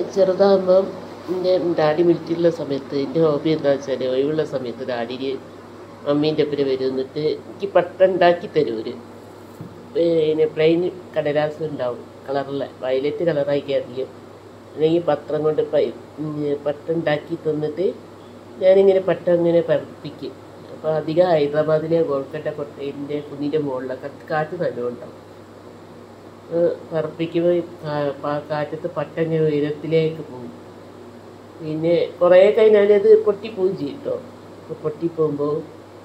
ചെറുതാകുമ്പം എൻ്റെ ഡാഡി മിലിറ്ററിയുള്ള സമയത്ത് എൻ്റെ ഹോബി എന്താ വെച്ചാൽ ഒഴിവുള്ള സമയത്ത് ഡാഡിന് മമ്മീൻ്റെ ഒപ്പം വരും എന്നിട്ട് എനിക്ക് പട്ട ഉണ്ടാക്കി തരും ഒരു പിന്നെ പ്ലെയിൻ കടലാസ് ഉണ്ടാവും കളറിലെ വയലറ്റ് കളറായി അറിയും അല്ലെങ്കിൽ പത്രം കൊണ്ട് പ- ഉം, പട്ട ഉണ്ടാക്കി തന്നിട്ട് ഞാനിങ്ങനെ പട്ട ഇങ്ങനെ പറപ്പിക്കും അപ്പോൾ അധികം ഹൈദരാബാദിലെ ഗോൾക്കട്ട കൊട്ടയിൻ്റെ കുന്നിൻ്റെ മുകളിലൊക്കെ കാറ്റ് നല്ലോണം ഉണ്ടാവും പറപ്പിക്കുമ്പോൾ കാറ്റത്ത് പട്ട ഇങ്ങനെ ഉയരത്തിലേക്ക് പോകും പിന്നെ കുറേ കഴിഞ്ഞാൽ അത് പൊട്ടിപ്പോവും ചെയ്യും കേട്ടോ അപ്പോൾ പൊട്ടിപ്പോകുമ്പോൾ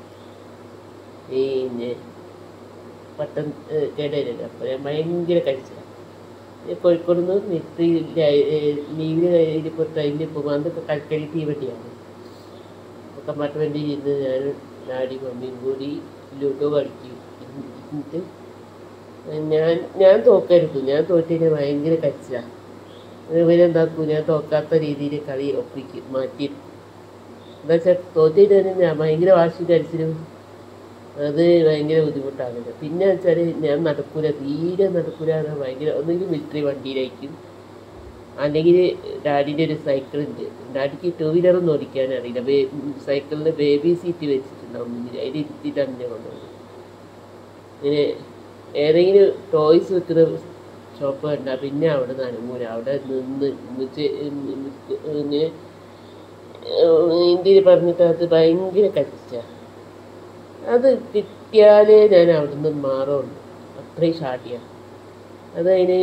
പിന്നെ പട്ടം കേടരുത് അപ്പോൾ ഞാൻ ഭയങ്കര കഴിച്ചതാണ് കോഴിക്കോട് നിന്ന് മിലിറ്ററി ലീവിന് കഴിഞ്ഞപ്പോൾ ട്രെയിനിൽ പോകുമ്പോൾ അതൊക്കെ കൽക്കരി തീവണ്ടിയാണ് അപ്പോൾ കമ്പാർട്ട്മെൻറ്റിൽ ഇരുന്ന് ഞാൻ ഡാഡി മമ്മിയും കൂടി ലൂഡോ കളിക്കും എന്നിട്ട് ഞാൻ ഞാൻ തോക്കരുത് ഞാൻ തോറ്റിനെ ഭയങ്കര കച്ചിലാണ് ഇവരെന്താക്കും ഞാൻ തോക്കാത്ത രീതിയിൽ കളി ഒപ്പിക്കും മാറ്റി എന്താ വെച്ചാൽ തോറ്റിട്ട് തന്നെ ഞാൻ ഭയങ്കര വാശി കരിച്ചിലും അത് ഭയങ്കര ബുദ്ധിമുട്ടാണല്ലോ പിന്നെ വെച്ചാൽ ഞാൻ നടക്കൂല തീരെ നടക്കൂല എന്ന് ഭയങ്കര ഒന്നെങ്കിൽ മിലിറ്ററി വണ്ടിയിലായിരിക്കും അല്ലെങ്കിൽ ഡാഡിൻ്റെ ഒരു സൈക്കിൾ ഉണ്ട് ഡാഡിക്ക് ടൂ വീലറൊന്നും ഓടിക്കാൻ അറിയില്ല ബേ സൈക്കിളിൽ ബേബി സീറ്റ് വെച്ചിട്ടുണ്ടാവും മുന്നിൽ അതിൽ ഇരുത്തിയിട്ടാണ് ഞാൻ കൊണ്ടുപോകുന്നത് ഇങ്ങനെ ഏതെങ്കിലും ടോയ്സ് വെക്കുന്ന ഷോപ്പ് കണ്ടാൽ പിന്നെ അവിടെ നിന്ന് അനങ്ങൂല അവിടെ നിന്ന് ഉമ്മച്ചി ഇങ്ങനെ ഹിന്ദിയിൽ പറഞ്ഞിട്ട് അത് ഭയങ്കര കച്ച അത് കിട്ടിയാലേ ഞാൻ അവിടെ നിന്ന് മാറുള്ളൂ അത്രയും ഷാട്ടിയാണ് അതതിന്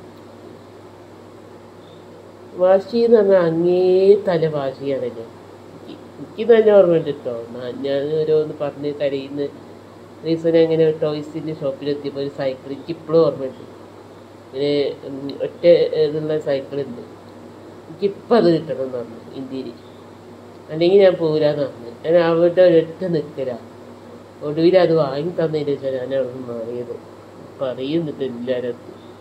വാശി എന്ന് പറഞ്ഞാൽ അങ്ങേ തല വാശിയാണല്ലോ എനിക്ക് എനിക്ക് നല്ല ഓർമ്മയുണ്ട് കേട്ടോ ഞാൻ ഓരോന്ന് പറഞ്ഞ് കരയുന്ന റീസൺ അങ്ങനെ ടോയ്സിൻ്റെ ഷോപ്പിലെത്തിയപ്പോൾ ഒരു സൈക്കിൾ എനിക്ക് ഇപ്പോഴും ഓർമ്മയുണ്ട് ഇങ്ങനെ ഉം, ഒറ്റ ഇതുള്ള സൈക്കിളുണ്ട് എനിക്കിപ്പോൾ അത് കിട്ടണം എന്ന് പറഞ്ഞു ഇന്ത്യയിൽ അല്ലെങ്കിൽ ഞാൻ പോരാന്ന് പറഞ്ഞു ഞാൻ അവിടെ ഒരൊറ്റ നിൽക്കല ഒടുവിൽ അത് വാങ്ങി തന്നതിന് ശേഷം ഞാൻ അവിടെ നിന്ന് മാറിയത് പറയുന്നിട്ട് എല്ലാവരും